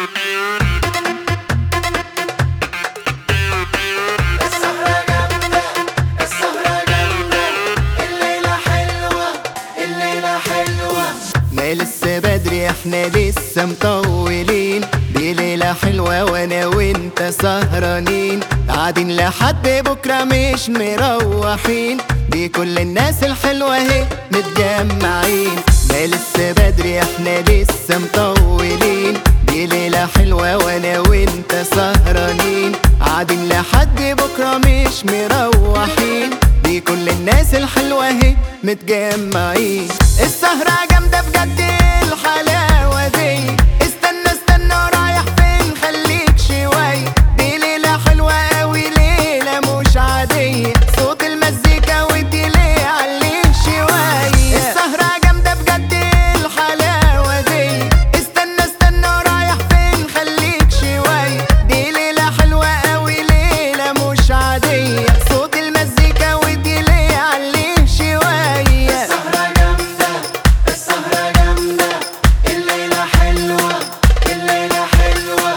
السهرة جامدة السهرة جامدة الليلة حلوة الليلة حلوة ما لسه بدري احنا لسه مطولين دي ليلة حلوة وانا وانت سهرانين قاعدين لحد بكرة مش مروحين دي كل الناس الحلوة اهي متجمعين ما لسه بدري احنا لسه مطولين دي ليلة حلوة وانا وانت سهرانين قاعدين لحد بكرة مش مروحين دي كل الناس الحلوة اهي متجمعين السهرة جامدة بجد الحلاوة دي استنى استنى رايح فين خليك شوية دي ليلة حلوة اوي ليلة مش عادية صوت المزيكا ودي ليه عليه شوية السهرة جامدة بجد الحلاوة دي استنى استنى رايح فين خليك شوية دي ليلة حلوة اوي ليلة مش عادية صوت المزيكا ودي ليه عليه شوية السهرة جامدة السهرة جامدة الليلة حلوة الليلة حلوة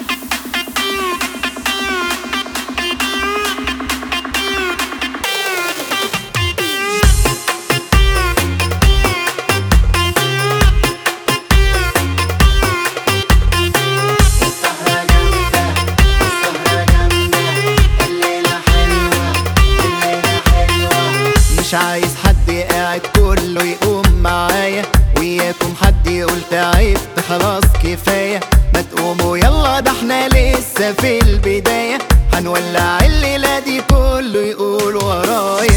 السهرة جامدة السهرة جامدة الليلة حلوة الليلة حلوة مش عايز حد قاعد كله يقوم معايا وياكم حد يقول تعبت خلاص كفاية ما تقوموا يلا ده احنا لسه في البداية هنولع الليلة دي كله يقول ورايا